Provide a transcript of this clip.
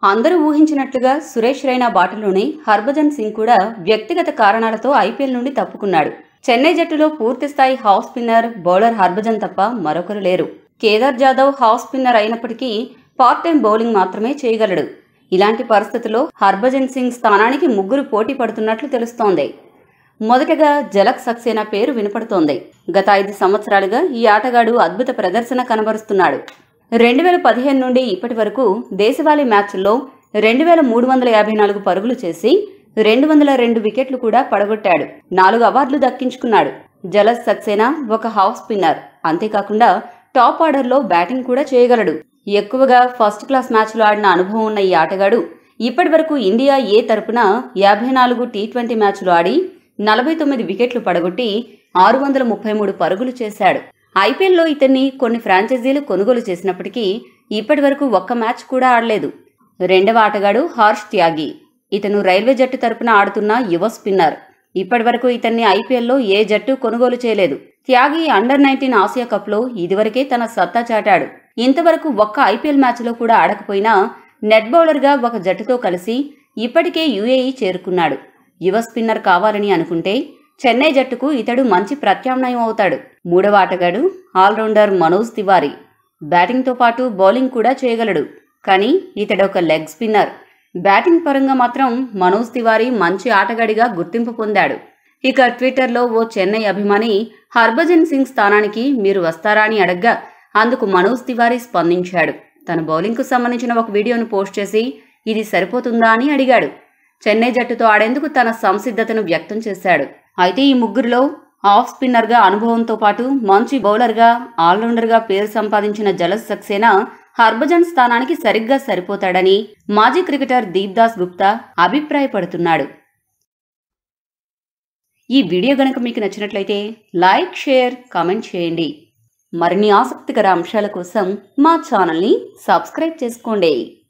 అందరూ ఊహించినట్లుగా సురేష్ రైనా బాటలోనే హర్భజన్ సింగ్ కూడా వ్యక్తిగత కారణాలతో ఐపీఎల్ నుండి తప్పుకున్నాడు చెన్నై జట్టులో పూర్తిస్థాయి హాఫ్ స్పిన్నర్ బౌలర్ హర్భజన్ తప్ప మరొకరు లేరు కేదార్ జాదవ్ హాఫ్ స్పిన్నర్ అయినప్పటికీ పార్ట్ టైం బౌలింగ్ మాత్రమే చేయగలడు ఇలాంటి పరిస్థితుల్లో హర్భజన్ సింగ్ స్థానానికి ముగ్గురు పోటీ పడుతున్నట్లు తెలుస్తోంది మొదటగా జలక్ సక్సేనా పేరు వినపడుతోంది గత ఐదు సంవత్సరాలుగా ఈ ఆటగాడు అద్భుత ప్రదర్శన కనబరుస్తున్నాడు రెండు వేల పదిహేను నుండి ఇప్పటి వరకు దేశవాళీ మ్యాచ్ల్లో రెండు వేల మూడు వందల యాభై నాలుగు పరుగులు చేసి రెండు వందల రెండు వికెట్లు కూడా పడగొట్టాడు నాలుగు అవార్డులు దక్కించుకున్నాడు జలస్ సక్సేనా ఒక హాఫ్ స్పిన్నర్ అంతేకాకుండా టాప్ ఆర్డర్లో బ్యాటింగ్ కూడా చేయగలడు ఎక్కువగా ఫస్ట్ క్లాస్ మ్యాచ్లో ఆడిన అనుభవం ఉన్న ఈ ఆటగాడు ఇప్పటి వరకు ఇండియా ఏ తరపున యాభై నాలుగు టీ ట్వంటీ మ్యాచ్లు ఆడి నలభై తొమ్మిది వికెట్లు పడగొట్టి ఆరు వందల ముప్పై మూడు పరుగులు చేశాడు ఐపీఎల్లో ఇతన్ని కొన్ని ఫ్రాంచైజీలు కొనుగోలు చేసినప్పటికీ ఇప్పటి వరకు ఒక్క మ్యాచ్ కూడా ఆడలేదు రెండవ ఆటగాడు హార్ష్ త్యాగి ఇతను రైల్వే జట్టు తరపున ఆడుతున్న యువ స్పిన్నర్ ఇప్పటి వరకు ఇతన్ని ఐపీఎల్లో ఏ జట్టు కొనుగోలు చేయలేదు త్యాగి అండర్ నైన్టీన్ ఆసియా కప్లో ఇదివరకే తన సత్తా చాటాడు ఇంతవరకు ఒక్క ఐపీఎల్ మ్యాచ్లో కూడా ఆడకపోయినా నెట్ బౌలర్గా ఒక జట్టుతో కలిసి ఇప్పటికే యుఏఈ చేరుకున్నాడు యువ స్పిన్నర్ కావాలని అనుకుంటే చెన్నై జట్టుకు ఇతడు మంచి ప్రత్యామ్నాయం అవుతాడు మూడవ ఆటగాడు ఆల్రౌండర్ మనోజ్ తివారీ బ్యాటింగ్తో పాటు బౌలింగ్ కూడా చేయగలడు కానీ ఇతడు ఒక లెగ్ స్పిన్నర్ బ్యాటింగ్ పరంగా మాత్రం మనోజ్ తివారీ మంచి ఆటగాడిగా గుర్తింపు పొందాడు ఇక ట్విట్టర్లో ఓ చెన్నై అభిమాని హర్భజన్ సింగ్ స్థానానికి మీరు వస్తారా అని అడగ్గా అందుకు మనోజ్ తివారీ స్పందించాడు తన బౌలింగ్కు సంబంధించిన ఒక వీడియోను పోస్ట్ చేసి ఇది సరిపోతుందా అని అడిగాడు చెన్నై జట్టుతో ఆడేందుకు తన సంసిద్ధతను వ్యక్తం చేశాడు అయితే ఈ ముగ్గురిలో ఆఫ్ స్పిన్నర్గా అనుభవంతో పాటు మంచి బౌలర్గా ఆల్రౌండర్గా పేరు సంపాదించిన జలస్ సక్సేనా హర్భజన్ స్థానానికి సరిగ్గా సరిపోతాడని మాజీ క్రికెటర్ దీప్దాస్ గుప్తా అభిప్రాయపడుతున్నాడు ఈ వీడియో గనక మీకు నచ్చినట్లయితే లైక్ షేర్ కామెంట్ చేయండి మరిన్ని ఆసక్తికర అంశాల కోసం మా ఛానల్ని సబ్స్క్రైబ్ చేసుకోండి